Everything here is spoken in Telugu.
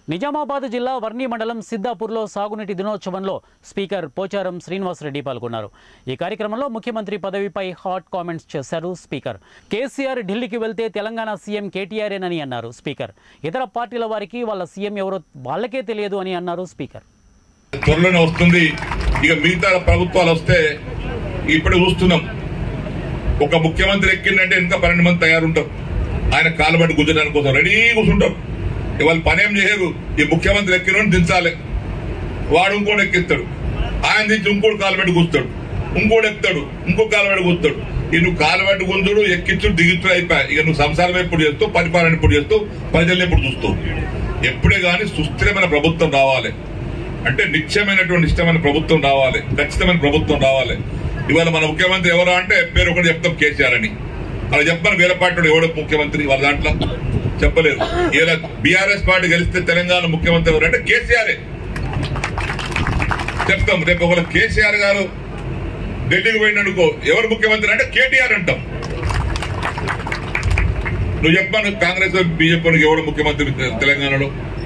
నిజామాబాద్ జిల్లా వర్ణి మండలం సిద్దాపూర్లో సాగునీటి దినోత్సవంలో స్పీకర్ పోచారం శ్రీనివాసరెడ్డి పాల్గొన్నారు ఈ కార్యక్రమంలో ముఖ్యమంత్రి పదవిపై హాట్ కామెంట్స్ చేశారు స్పీకర్ కేసీఆర్ ఢిల్లీకి వెళ్తే తెలంగాణ సీఎం కేటీఆర్ఏనని అన్నారు స్పీకర్ ఇతర పార్టీల వారికి వాళ్ళ సీఎం ఎవరో వాళ్ళకే తెలియదు అని అన్నారు స్పీకర్ త్వరలోనే వస్తుంది ఇక మిగతా ప్రభుత్వాలు వస్తే ఇప్పుడు చూస్తున్నాం ఒక ముఖ్యమంత్రి ఎక్కిందంటే ఇంకా పన్నెండు మంది తయారుంటారు ఆయన కాలుబడి గుంజడానికి కోసం రెడీ కూర్చుంటారు ఇవాళ పనేం చేయరు ఈ ముఖ్యమంత్రి ఎక్కిన దించాలి వాడు ఇంకోటి ఎక్కిస్తాడు ఆయన దించి ఇంకోటి కాలుబెట్టి కూస్తాడు ఇంకోటి ఎక్కుతాడు ఇంకో కాలుబెట్టి కూస్తాడు ఈ నువ్వు కాలుబెట్టి గుంజుడు ఎక్కించుడు దిగుతుడు అయిపోయా ఇక నువ్వు సంసారం ఎప్పుడు చేస్తావు పరిపాలన ఎప్పుడు చేస్తావు ప్రజల్ని ఎప్పుడు చూస్తావు ఎప్పుడే గాని సుస్థిరమైన ప్రభుత్వం రావాలి అంటే నిత్యమైనటువంటి ఇష్టమైన ప్రభుత్వం రావాలి ఖచ్చితమైన ప్రభుత్వం రావాలి ఇవాళ మన ముఖ్యమంత్రి ఎవరు అంటే పేరు ఒకటి చెప్తాం కేసీఆర్ అని అలా చెప్పని వేరే పార్టీ ఎవడో ముఖ్యమంత్రి వాళ్ళ దాంట్లో చెప్పలేదు ఇలా బీఆర్ఎస్ పార్టీ గెలిస్తే తెలంగాణ ముఖ్యమంత్రి ఎవరు అంటే కేసీఆర్ చెప్తాం రేపు ఒకవేళ కేసీఆర్ గారు ఢిల్లీకి పోయిననుకో ఎవరు ముఖ్యమంత్రి అంటే కేటీఆర్ అంటాం నువ్వు చెప్పాను కాంగ్రెస్ బీజేపీ ఎవడు ముఖ్యమంత్రి తెలంగాణలో